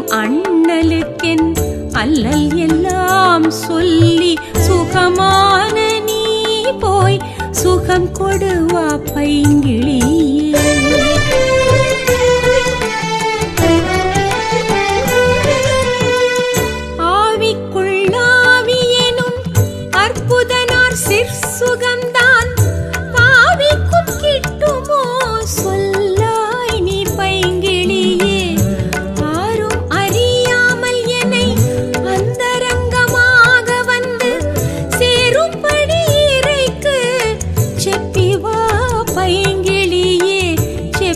அண்ணலுக்கென் அல்லல் எல்லாம் சொல்லி சுகமான நீ போய் சுகம் கொடுவா பைங்கிளியே ஆவிக்குள்ளாவியெனும் அற்புதனார் சிற்சுகந்தான் பாவிக்கும் கிட்டுமோ சொல்லாய் நீ பைங்கிளியே ஆரும் அறியாமல் என்னை அந்தரங்கமாக வந்து சேரும்படி இறைக்கு செப்பிவா பைங்கிளியே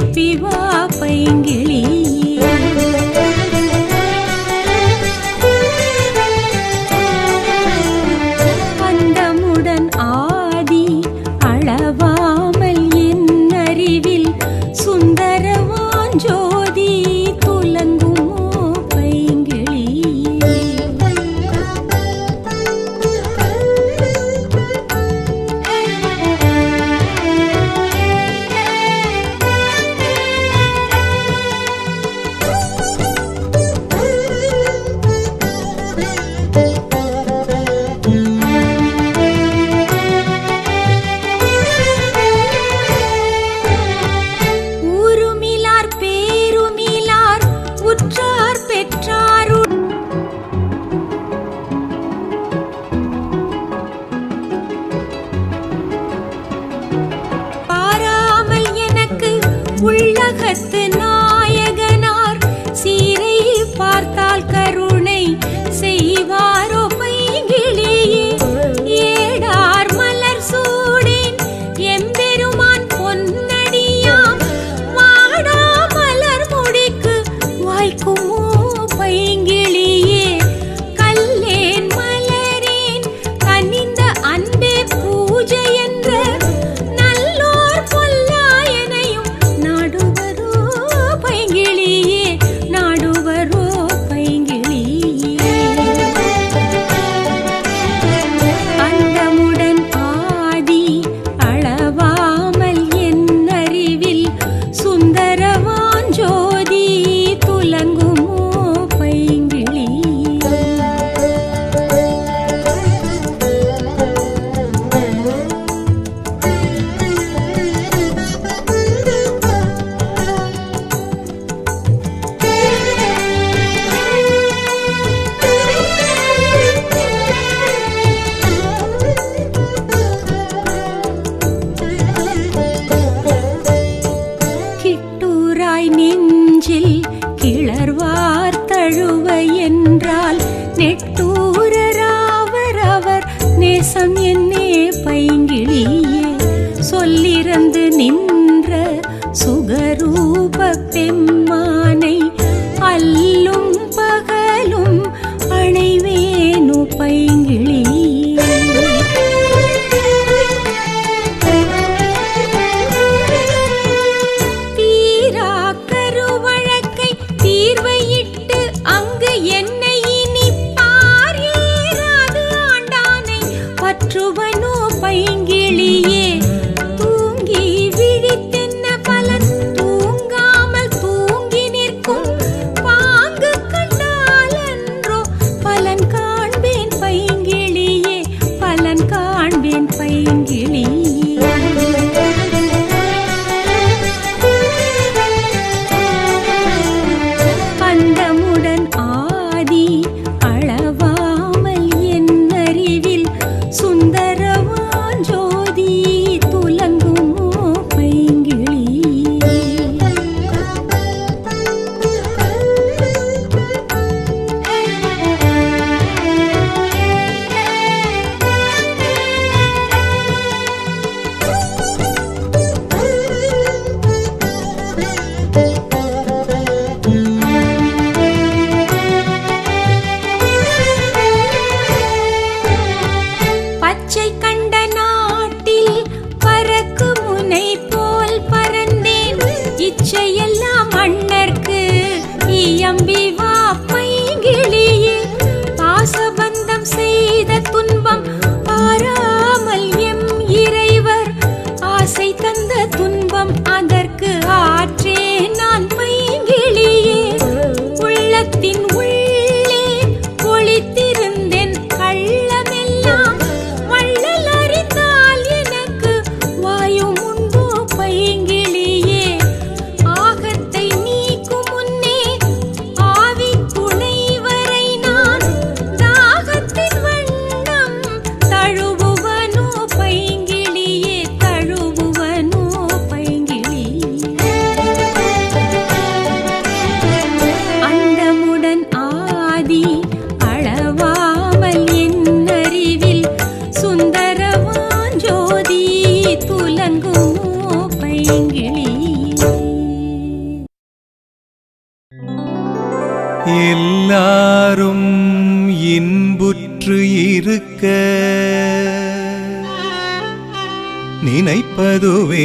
நினைப்பதுவே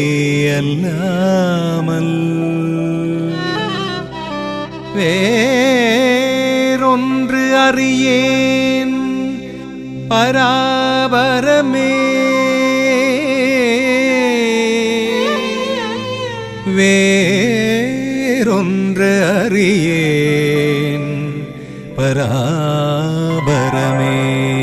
அல்லாமல் வேறொன்று அறியேன் பராபரமே வேறொன்று அறியேன் பராபரமே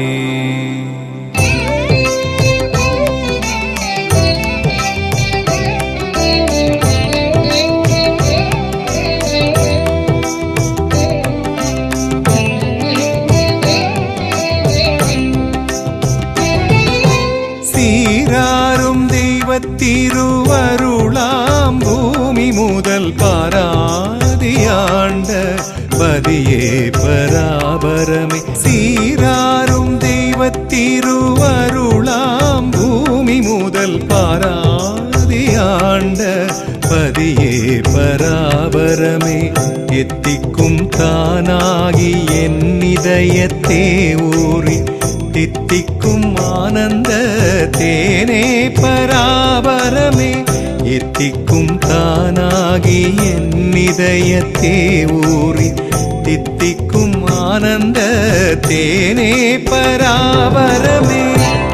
சீராரும் தெய்வத்திருவருளாம் பூமி முதல் பாராதியாண்ட பதியே பராபரமே சீராரும் தெய்வத்திருவருளாம் பூமி முதல் பாராதியாண்ட பதியே பராபரமே எத்திக்கும் தானாகி என் இதயத்தே ஊறி தித்திக்கும் ஆனந்த தேனே பராபரமே எத்திக்கும் தானாகி என் இதயத்தே ஊறி தித்திக்கும் ஆனந்த தேனே பராபரமே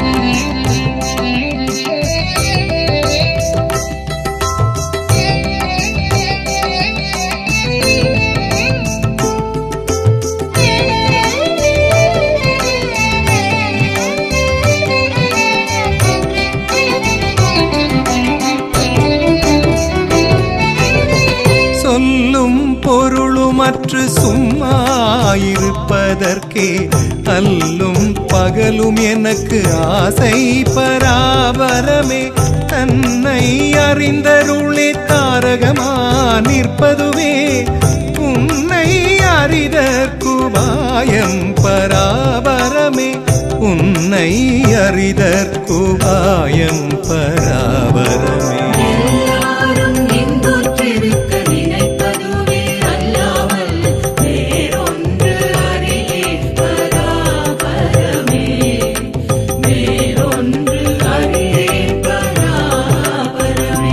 சொல்லும் பொருளுமற்று சும்மா இருப்பதற்கே அல்லும் பகலும் எனக்கு ஆசை பராபரமே தன்னை அறிந்தருளே தாரகமா நிற்பதுவே உன்னை அறிதற்குபாயம் பராபரமே உன்னை அறிதற்குபாயம் பராபரமே எல்லாரும் நின்றொற்றிருக்க நினைப்பதுவே அல்லாமல் வேறொன்று அறியேன் பராபரமே வேறொன்று அறியேன் பராபரமே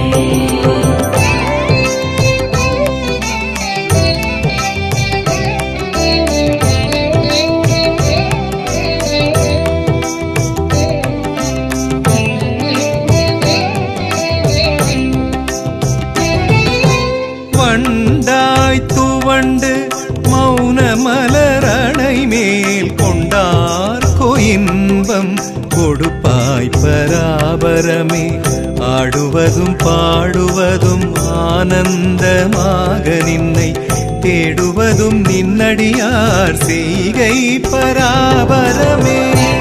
வண்டாய் துவண்டு மௌன மலரணை மேல் கொண்டார் இன்பம் கொடுப்பாய் பராபரமே ஆடுவதும் பாடுவதும் ஆனந்தமாக நின்னை தேடுவதும் நின்னடியார் செய்கை பராபரமே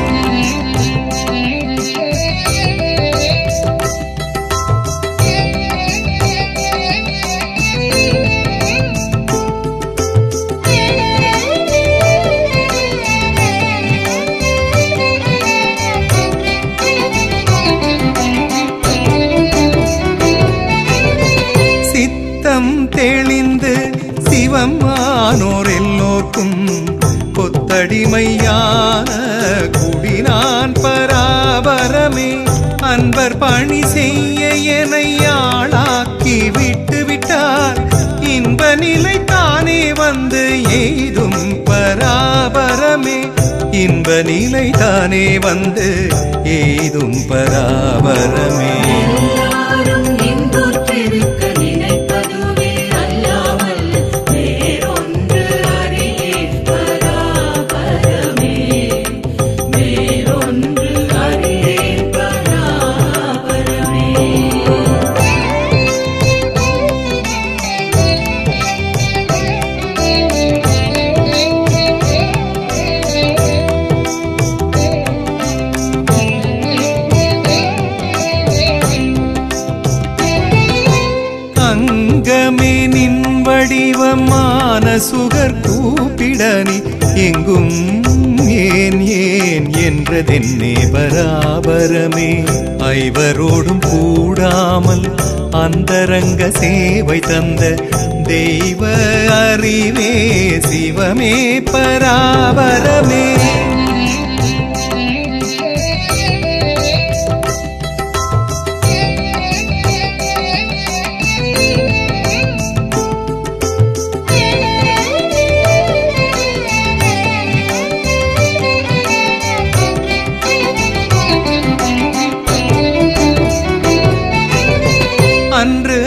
சித்தம் தெளிந்து சிவமானோர் எல்லோர்க்கும் கொத்தடிமையான குடினான் பராபரமே அன்பர் பணி செய்ய என்னை ஆளாக்கி விட்டு விட்டார் இன்ப நிலை தானே வந்து எய்தும் பராபரமே இன்ப நிலை தானே வந்து எய்தும் பராபரமே எல்லாரும் நின்றொற்றிருக்க நினைப்பதுவே அல்லாமல் வேறொன்று அறியேன் பராபரமே வேறொன்று அறியேன் பராபரமே அங்கமே நின் வடிவமான சுகர் கூப்பிடனி எங்கும் ஏன் ஏன் என்றதென்னே பராபரமே ஐவரோடும் கூடாமல் அந்தரங்க சேவை தந்த தெய்வ அறிவே சிவமே பராபரமே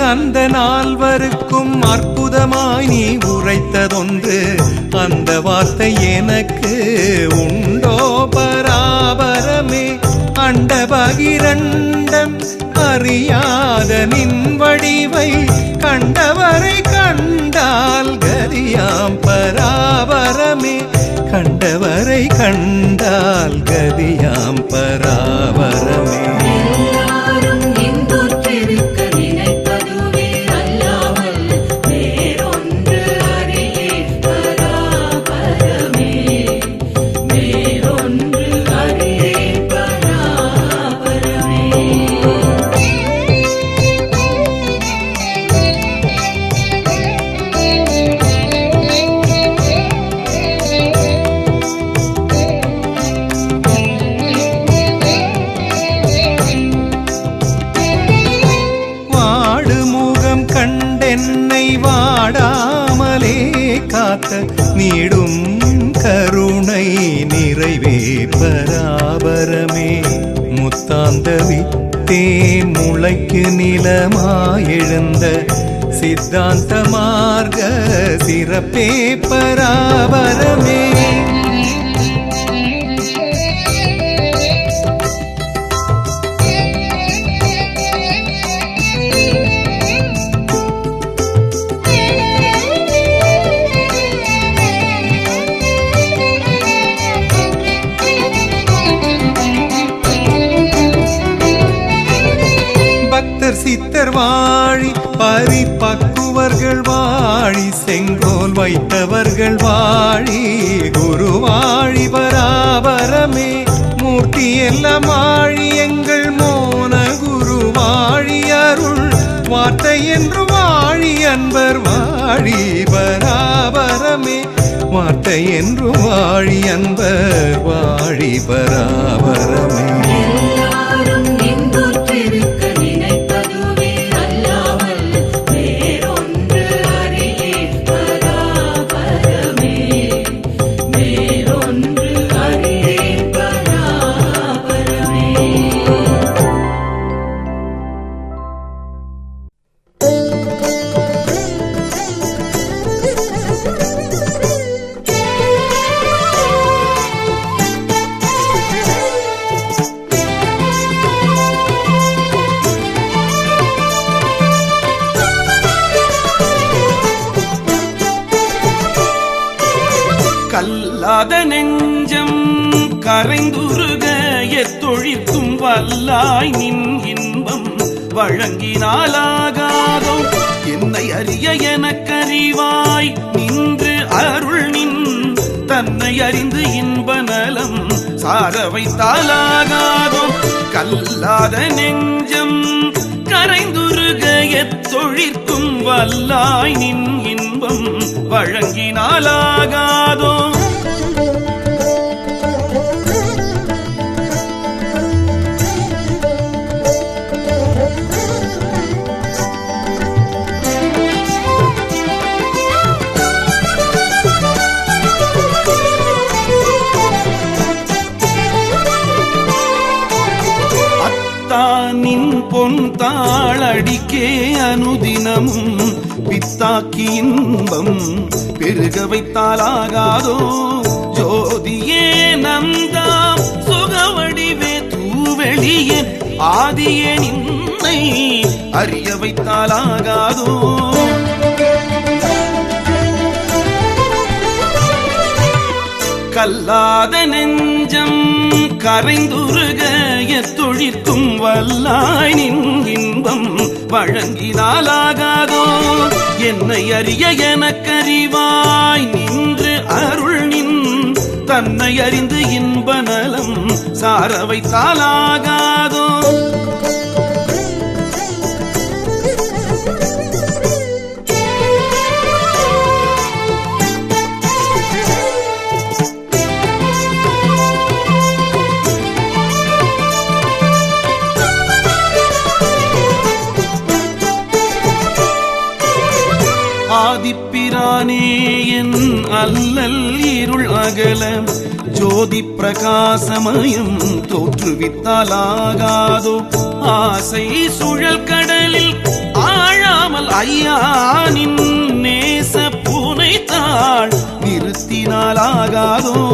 அந்த நால்வருக்கும் அற்புதமாய் நீ உரைத்ததொன்று அந்த வார்த்தை எனக்கு உண்டோ பராபரமே அண்டபகிரண்டம் அறியாத நின் வடிவை கண்டவரை கண்டால் கதியாம் பராபரமே கண்டவரை கண்டால் கதியாம் பராபரமே எல்லாரும் இன்புற்றிருக்க நினைப்பதுவே அல்லாமல் வேறொன்று அறியேன் பராபரமே வேறொன்று அறியேன் பராபரமே வாடுமுகம் கண்டென்னை வாடாமலே காத்த நீடும் கருணை நிறைவே பராபரமே முத்தாந்த வித்தேன் முளைக்கு நிலமாயெழுந்த சித்தாந்த மார்க்க சிறப்பே பராபரமே பக்தர் சித்தர் வாழி பரிபக்குவர்கள் வாழி செங்கோல் வைத்தவர்கள் வாழி குரு வாழி பராபரமே மூர்த்தி எல்லாம் வாழி எங்கள் மோன குரு வாழி அருள் வார்த்தை என்று வாழி அன்பர் வாழி பராபரமே வார்த்தை என்று வாழி அன்பர் வாழி பராபரமே எல்லாரும் இன்புற்றிருக்க நினைப்பதுவே அல்லாமல் வேறொன்று அறியேன் பராபரமே வேறொன்று அறியேன் பராபரமே கல்லாத நெஞ்சம் கரைந்துருக எத்தொழிற்கும் வல்லாய் நின் இன்பம் வழங்கினாலாகாதோ என்னை அறிய எனக்கறிவாய் நின்று அருள் நின் தன்னை அறிந்து இன்ப நலம் சார வைத்தாலாகாதோ கல்லாத நெஞ்சம் கரைந்துருக எத்தொழிற்கும் வல்லாய் நின் இன்பம் வழங்கினாலாகாதோ அத்தானின் பொன் தாளடிக்கே அனுதினமும் பித்தாக்கி இன்பம் பெருக வைத்தாலாகாதோ ஜோதியே நந்தாம் சுகவடிவே தூவெளியே ஆதியே நின்னை அறிய வைத்தாலாகாதோ கல்லாத நெஞ்சம் கரைந்துருக எத்தொழிற்கும் வல்லாய் நின் இன்பம் வழங்கினாலாகாதோ என்னை அறிய எனக்கறிவாய் நின்று அருள் நின் தன்னை அறிந்து இன்ப நலம் சார வைத்தாலாகாதோ ஆதிப்பிரானே என் அல்லல் இருள் அகல ஜோதி பிரகாசமயம் தோற்றுவித்தாலாகாதோ ஆசை சுழல் கடலில் ஆழா சேராமல் ஐயானின் நேச பூனைத்தாள் நிறுத்தினாலாகாதோ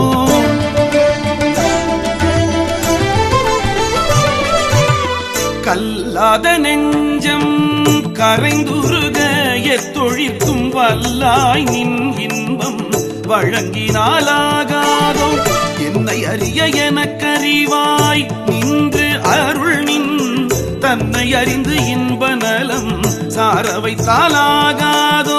கல்லாத நெஞ்சம் கரைந்துருக எத்தொழிக்கும் வல்லாய் நின் இன்பம் வழங்கினாலாகாதோ என்னை அறிய எனக்கறிவாய் நின்று அருள் நின் தன்னை அறிந்து இன்ப நலம் சார வைத்தாலாகாதோ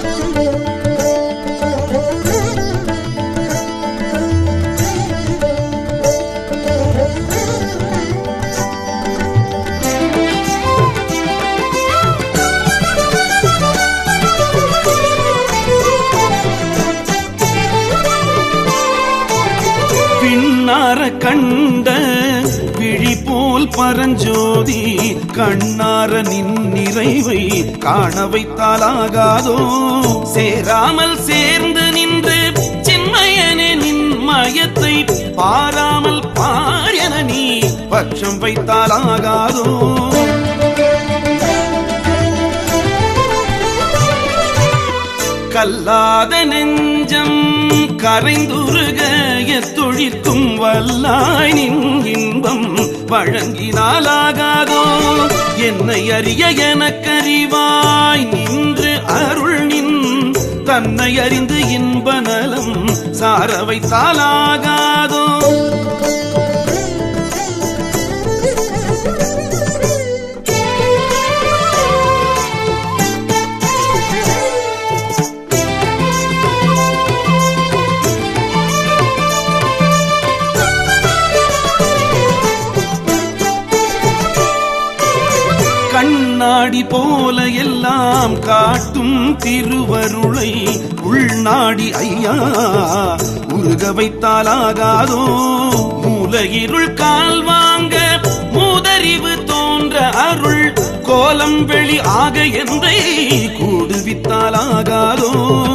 பின்னார கண்ட விழி போல் பரஞ்சோதி கண்ணார நின் நிறைவை காண வைத்தாலாகாதோ சேராமல் சேர்ந்து நின்று சின்மயனே நின் மயத்தை பாராமல் பாரியன நீ பட்சம் வைத்தாலாகாதோ கல்லாத நெஞ்சம் கரைந்துருக எத்தொழிக்கும் வல்லாய் நின் இன்பம் வழங்கினாலாகாதோ என்னை அறிய எனக்கறிவாய் நின்று அருள் நின் தன்னை அறிந்து இன்ப நலம் சார வைத்தாலாகாதோ கண்ணாடி போல எல்லாம் காட்டும் திருவருளை உள்நாடி ஐயா உருக வைத்தாலாகாதோ மூலகிருள் கால் வாங்க மூதறிவு தோன்ற அருள் கோலம் வெளி ஆக எந்தை கூடுவித்தாலாகாதோ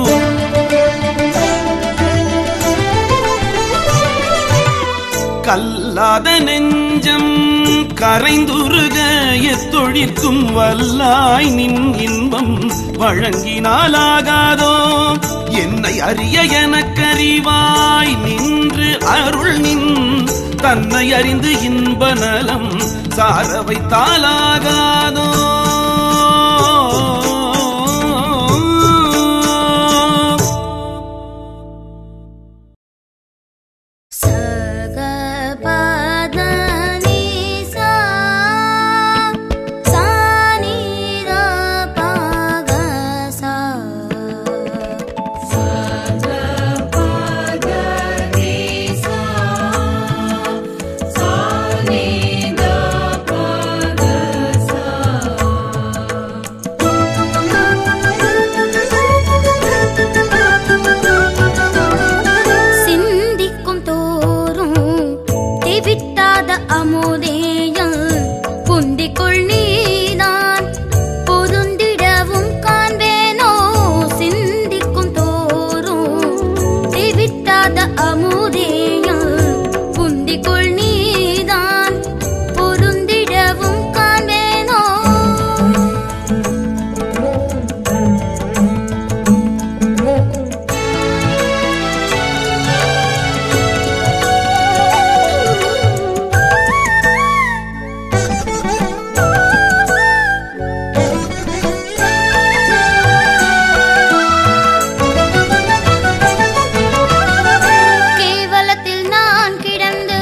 கல்லாத நெஞ்சம் கரைந்துருக எத்தொழிற்கும் வல்லாய் நின் இன்பம் வழங்கினாலாகாதோ என்னை அறிய எனக்கறிவாய் நின்று அருள் நின் தன்னை அறிந்து இன்ப நலம் சார வைத்தாலாகாதோ சகபதனிசா சானிரபகசா சிந்திக்கும் தோறும் தெவிட்டாத அமுதேயம் புந்திக்குள் நீதான் பொருந்திடவும் காண்பேனோ சிந்திக்கும் தோறும் தெவிட்டாத அமுதேயம் புந்திக்குள் நீதான் பொருந்திடவும் காண்பேனோ கேவலத்தில் நான் கிடந்து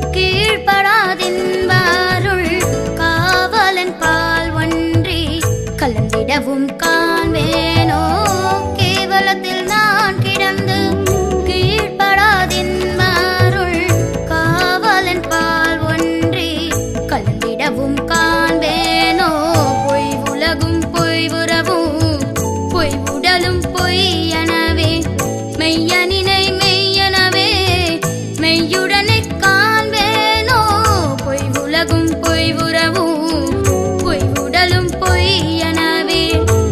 கீழ்ப்படாதின்பாருள் காவலன் பால் ஒன்றி கலந்திடவும் காண்பேனோ கேவலத்தில் நான் கிடந்து கீழ்ப்படாதின்பாருள் காவலன் பால் ஒன்றி கலந்திடவும் காண்பேனோ பொய் உலகும் பொய் உறவும் பொய் உடலும் பொய்யனவே மெய்யனினை மெய்யனவே மெய்யுடனே காண்பேனோ பொய் உலகும் பொய் உறவும் பொய் உடலும் பொய்யனவே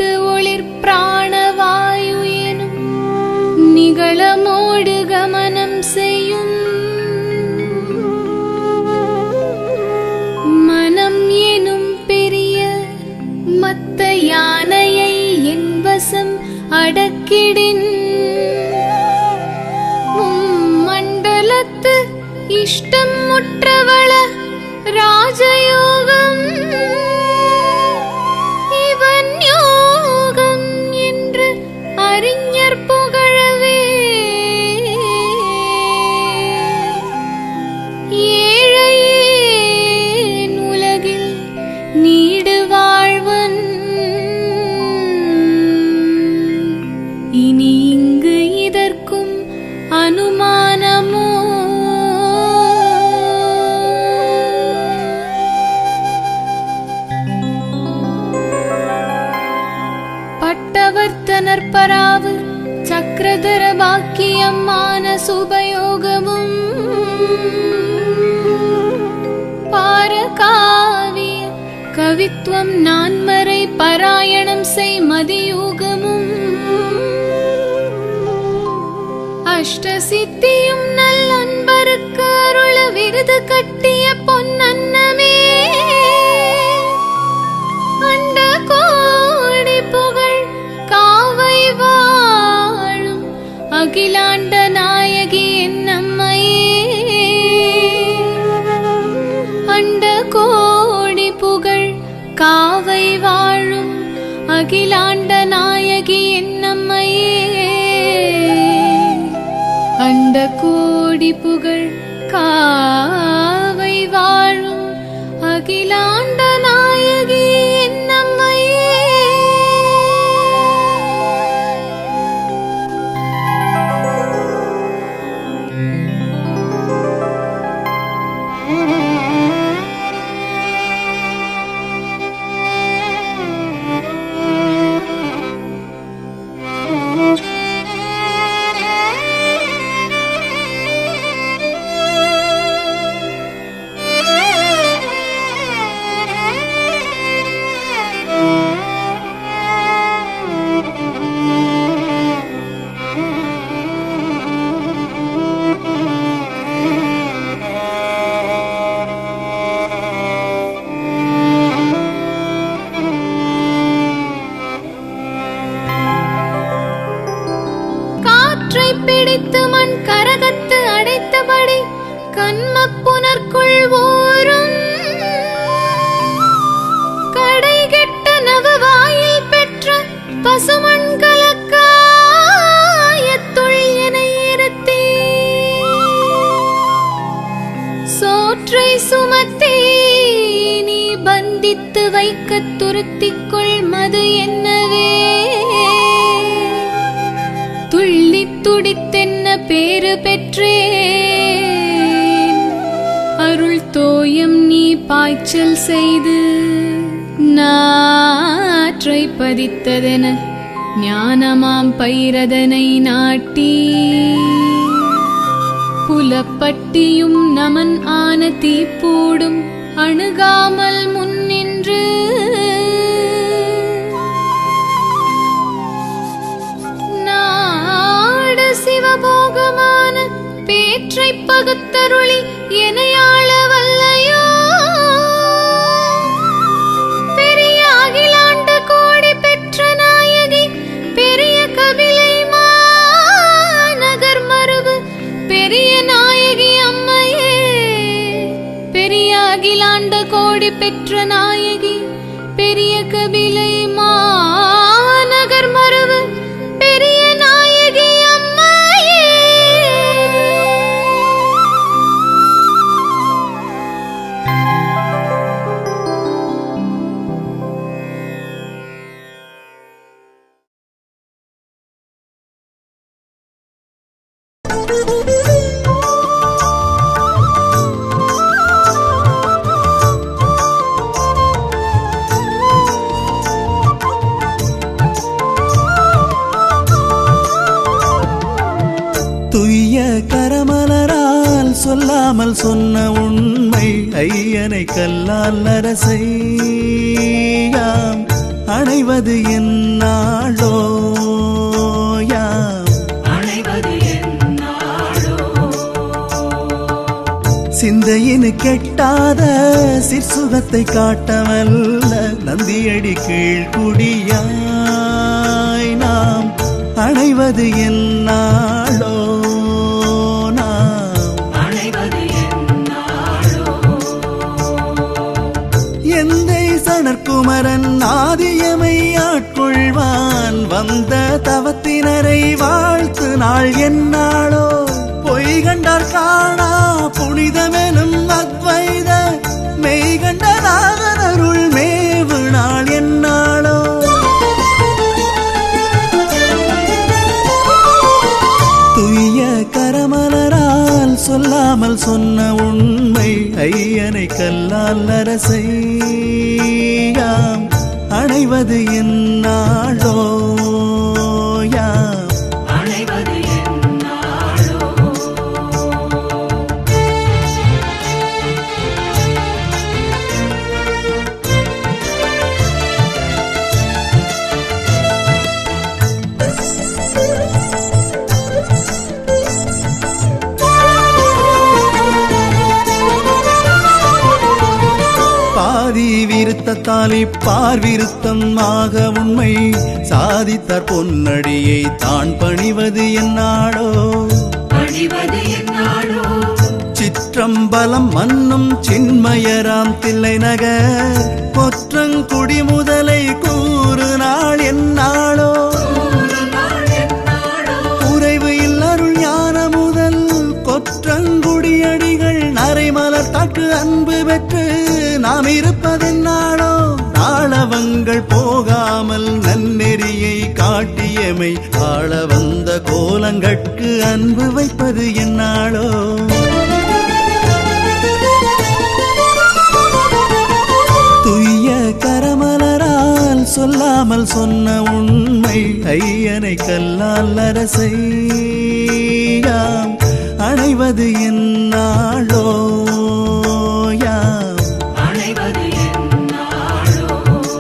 ஒளிர் பிராணவாயு எனும் நிகளமோடு கமனம் செய்யும் மனம் எனும் பெரிய மத்த யானையை என் வசம் அடக்கிடின் மண்டலத்து இஷ்டம் முற்றவள ராஜயோகம் இவன் யோகம் என்று அறிஞர் புகழவே ஏழையேன் உலகில் நீடு வாழ்வன் இனி இங்கு இதற்கும் அனுமானமோ பட்டவர்த்தனர் பராவு சக்கரதர பாக்கியமான சுபயோகமும் பாரகாவிய கவித்துவம் நான்மறை பாராயணம் செய் மதியோகமும் அஷ்டசித்தியும் நல் அன்பருக்கு அருள விருது கட்டிய பொன்னன்னமே அண்ட கோடி புகழ் காவை வாழும் அகிலாண்ட நாயகி என்னம்மையே அண்ட கோடி புகழ் காவை வாழும் அகிலாண்ட நாயகி என்னம்மையே அண்ட கோடி புகழ் காவை வாழும் அகிலாண்ட நாயகி என்னம்மையே காற்றை பிடித்து மண் கரகத்து அடைத்தபடி கண்மப்புனர்க்குள் ஓரும் கடைகெட்ட நவவாயில் பெற்ற பசுமண் கலக்காயத்துள் என இருத்தே சோற்றை சுமத்தே நீ பந்தித்து வைக்கத் துருத்திக்குள் மது என்னவே துள்ளி துடித்தென்ன பேரு பெற்றேன் அருள் தோயம் நீ பாய்ச்சல் செய்து நாற்றை பதித்ததென ஞானமாம் பைரதனை நாட்டி புலப்பட்டியும் நமன் ஆன தீப்பூடும் அணுகாமல் முன்னின்று நாடு சிவபோகமான பேற்றை பகுத்தருளி எனையாள வல்லையோ பெரிய அகிலாண்ட கோடி பெற்ற நாயகி பெரிய கபிலை மாநகர் மருவு பெரிய நாயகி அம்மையே பெரிய அகிலாண்ட கோடி பெற்ற நாயகி பெரிய கபிலை மாநகர் மருவு பெரிய நாயகி அம்மையே துய்ய கரமலரால் சொல்லாமல் சொன்ன உண்மை ஐயனை கல்லால் நரசையாம் அணைவது என்னாளோ யாம் அணைவது என்னாளோ சிந்தையினு கெட்டாத சிற்சுகத்தை காட்டவல்ல நந்தியடி கீழ்குடியாய் நாம் அணைவது என்னாளோ நாம் அணைவது என்னாளோ எந்தை சணற்குமரன் ஆதியமை ஆட்கொள்வான் வந்த தவத்தினரை வாழ்த்து நாள் என்னாளோ பொய் கண்டார் காணா புனிதமெனும் அத்வைத மெய் கண்ட நாதனருள் மேவு நாள் என்னாளோ துய்ய கரமலரால் சொல்லாமல் சொன்ன உண்மை ஐயனை கல்லால் அரசையாம் அணைவது என்னாளோ யாம் அணைவது என்னாளோ பாதி விருத்தத்தாலே பார் விருத்தம் ஆக உண்மை சாதித்தார் பொன்னடியை தான் பணிவது என்னாடோ பணிவது என்னாளோ சிற்றம்பலம் மன்னும் சின்மயராம் தில்லை நகர் கொற்றங்குடி முதலை கூறு நாள் என்னாளோ ஒரு நாள் என்னாளோ குறைவு இல்லருள் ஞான முதல் கொற்றங்குடியடிகள் நரைமலர் தாக்கு அன்பு பெற்று நாம் இருப்பதென்னாளோ நாளவங்கள் போகாமல் நன்னெறியை காட்டியமை ஆள வந்த கோலங்கட்கு அன்பு வைப்பது என்னாளோ துய்ய கரமலரால் சொல்லாமல் சொன்ன உண்மை ஐயனை கல்லால் அரசையாம் அணைவது என்னாளோ யாம் அணைவது என்னாளோ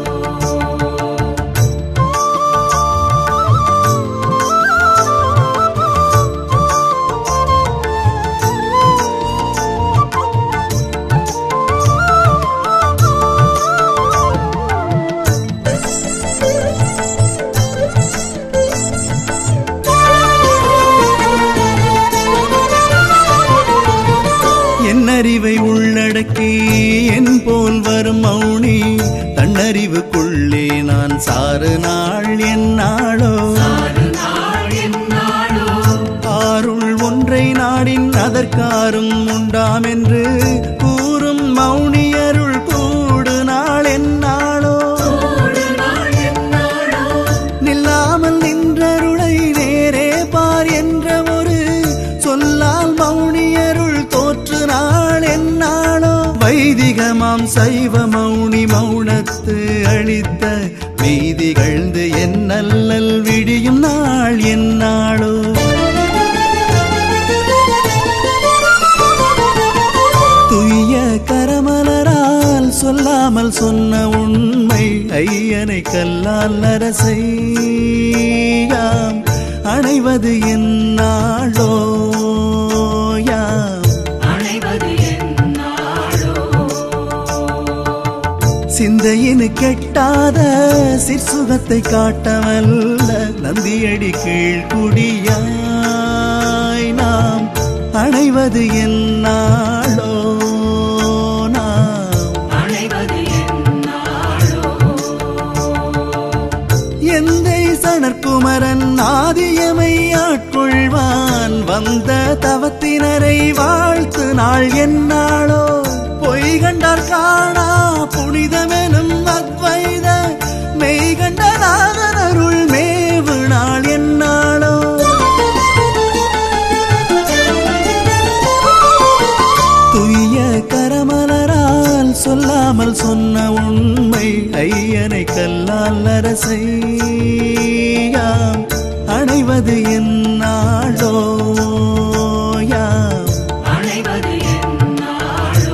என் அறிவை உள்ளடக்கி என் போல் வரும் மௌனி தன்னறிவுக்குள்ளே நான் சாறு நாள் என்னாளோ ஒரு நாள் என்னாளோ ஆருள் ஒன்றை நாடின் அதற்காரும் உண்டாம் என்று கூறும் மௌனியருள் கூடு நாள் என்னாளோ ஒரு நாள் என்னாளோ நில்லாமல் நின்றருளை நேரே பார் என்ற ஒரு சொல்லால் மௌனியருள் தோற்று நாள் என்னாளோ வைதிகமாம் சைவ மௌனி மௌனத்து அளித்த மெய்திகழ்ந்து என் நல்லல் விடியும் நாள் என்னாளோ துய்ய கரமலரால் சொல்லாமல் சொன்ன உண்மை ஐயனை கல்லால் அரசையாம் அணைவது என்னாளோ யாம் அணைவது என்னாளோ சிந்தையினு கெட்டாத சிற்சுகத்தை காட்டவல்ல நந்தியடி கீழ்குடியாய் நாம் அணைவது என்னாளோ நாம் அணைவது என்னாளோ எந்தை சணற்குமரன் ஆதியமை ஆட்கொள்வான் வந்த தவத்தினரை வாழ்த்து நாள் என்னாளோ பொய் கண்டார் காணா புனிதமெனும் அத்வைத மெய் கண்ட நாதனருள் மேவு நாள் என்னாளோ துய்ய கரமலரால் சொல்லாமல் சொன்ன உண்மை ஐயனை கல்லால் அரசையாம் அணைவது என்னாளோ யாம் அணைவது என்னாளோ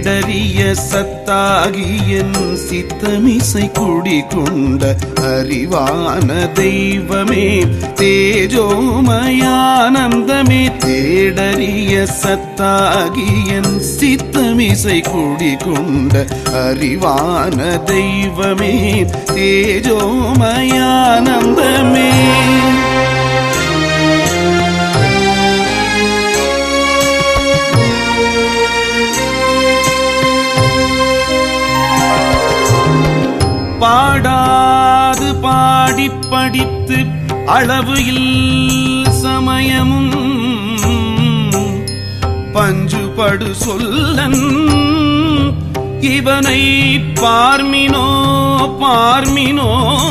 தேடறிய சத்தாகியன் சித்தமிசை குடி கொண்ட அறிவான தெய்வமே தேஜோமயானந்தமே தேடறிய சத்தாகியன் சித்தமிசை குடி கொண்ட அறிவான தெய்வமே தேஜோமயானந்தமே பாடாது பாடி படித்து அளவு இல் சமயமும் பஞ்சுபடு சொல்லன் இவனை பார்மினோ பார்மினோ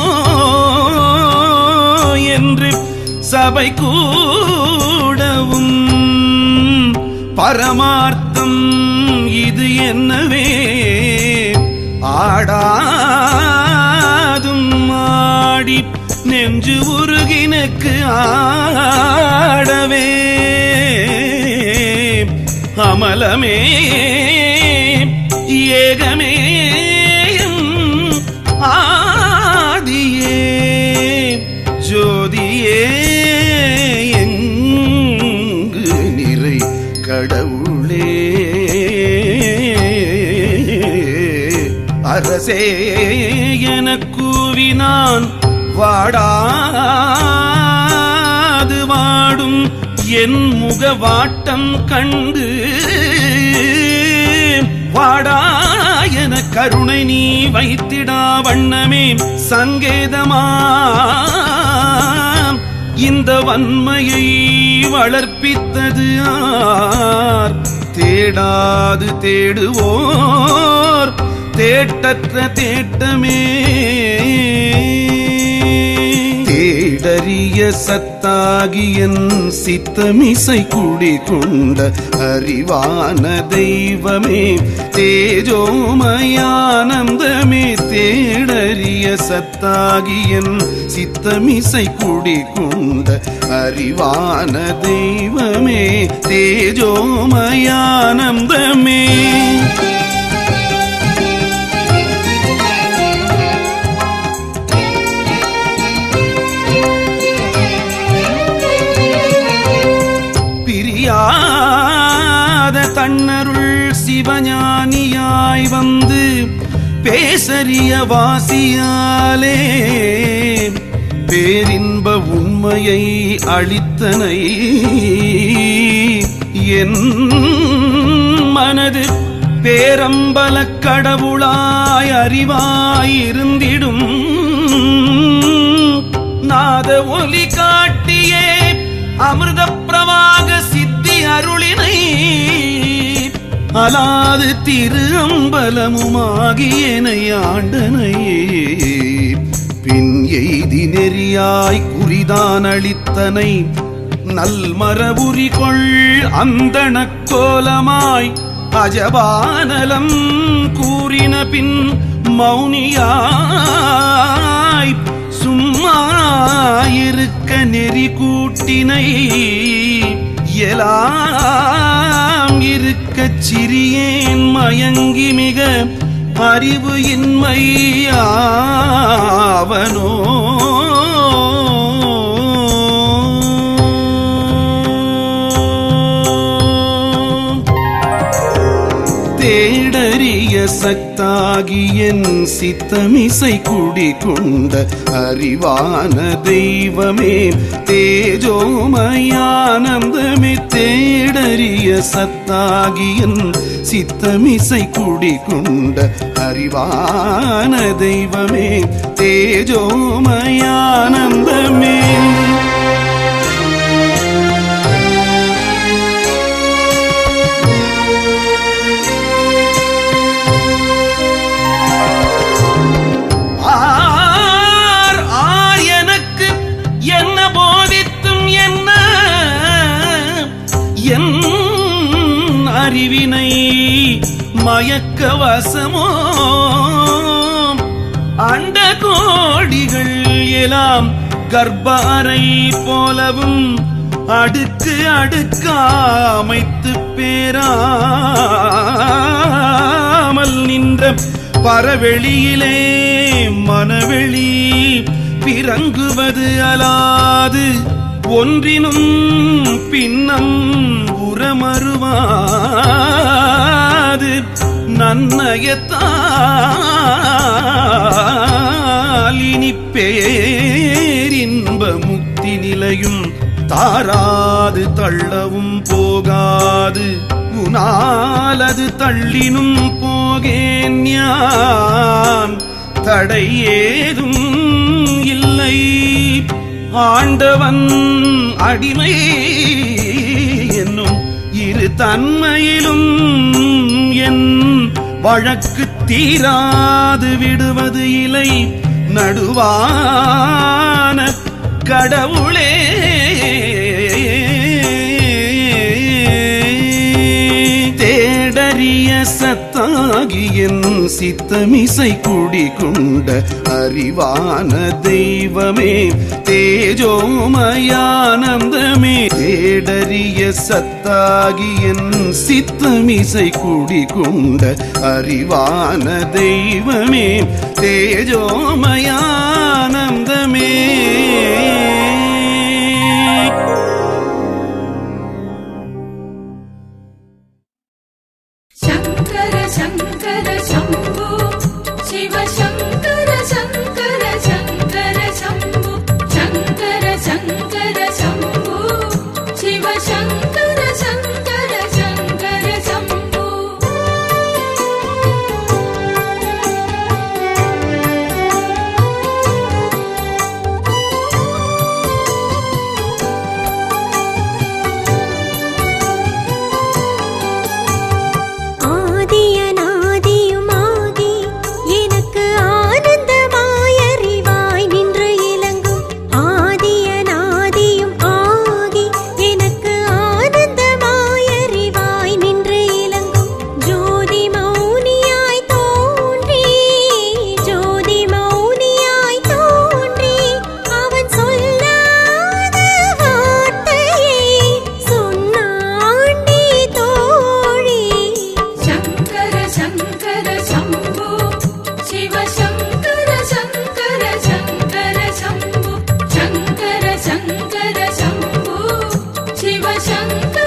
என்று சபை கூடவும் பரமார்த்தம் இது என்னவே ஆடாதும் ஆடி நெஞ்சு உருகினுக்கு ஆடவே அமலமே ஏகமே ஆதியே ஜோதியே எங்கு நிறை கடவுளே அரசே என கூவினான் வாடாது வாடும் என் முகவாட்டம் கண்டு வாடா என கருணை நீ வைத்திடா வண்ணமே சங்கேதமா இந்த வன்மையை வளர்ப்பித்தது யார் தேடாது தேடுவோர் தேட்டற்ற தேட்டமே தேடறிய சத்தாகியன் சித்தமிசை குடி கொண்ட அறிவான தெய்வமே தேஜோமயானந்தமே தேடறிய சத்தாகியன் சித்தமிசை குடி கொண்ட அறிவான தெய்வமே தேஜோமயானந்தமே பிரியாத தன்னருள் சிவஞானியாய் வந்து பேசறிய வாசியாலே பேரின்ப உண்மையை அளித்தனை என் மனது பேரம்பலக் கடவுளாய் அறிவாய் இருந்திடும் நாத ஒலி காட்டியே அமிர்த பிரவாக சித்தி அருளினை அலாது திரு அம்பலமுமாகியனை ஆண்டனையே பின் எய்தி நெறியாய் குறிதான் அளித்தனை நல்மரபுரி கொள் அந்தணக் கோலமாய் அஜபானலம் கூறின பின் மௌனியாய் சும்மா இருக்க நெறி கூட்டினை எலாம் இருக்கச் சிறியேன் மயங்கி மிக அறிவு இன்மையாவனோ தேடறிய சக்தாகியன் சித்தமிசை குடி கொண்ட அறிவான தெய்வமே தேஜோமயானந்தமே தேடறிய சத்தாகியன் சித்தமிசை குடி கொண்ட அறிவான தெய்வமே தேஜோமயானந்தமே ஆர் ஆர் எனக்கு என்ன போதித்தும் என்ன என் அறிவினை மயக்க வசமோ அண்ட கோடிகள் எல்லாம் கர்ப்பாரை போலவும் அடுக்கு அடுக்க அமைத்து பேரா பரவெளியிலே மனவெளி பிறங்குவது அலாது ஒன்றினும் பின்னம் உரமருவாது நன்னயத்தால் இனி பேரின்ப முக்தி நிலையும் தாராது தள்ளவும் போகாது உனாலது தள்ளினும் போகேன் யான் தடை ஏதும் இல்லை ஆண்டவன் அடிமை என்னும் இரு தன்மையிலும் என் வழக்கு தீராது விடுவது இலை நடுவான கடவுளே தேடறிய சத்தாகி என் சித்தமிசை குடிகொண்ட அறிவான தெய்வமே தேஜோமயானந்தமே தேடறிய சத்தாகி என் சித்தமிசை குடிகொண்ட அறிவான தெய்வமே தேஜோமயானந்தமே शङ्कर शङ्कर शम्भो शिव शङ्कर शङ्कर शङ्कर शम्भो शङ्कर शङ्कर शम्भो शिव शङ्कर शङ्कर शङ्कर शम्भो ஆதியனாதியுமாகி எனக்கு ஆனந்தமாய் அறிவாய் நின்று இலங்கும் ஆதியனாதியும் ஆகி எனக்கு ஆனந்தமாய் அறிவாய் நின்று இலங்கும் ஜோதி மௌனியாய் தோன்றி ஜோதி மௌனியாய் தோன்றி அவன் சொல்லாத வார்த்தையை சொன்னாண்டி தோழி शङ्कर शङ्कर शम्भो शिव शङ्कर शङ्कर शङ्कर शम्भो शङ्कर शङ्कर शम्भो शिव शङ्कर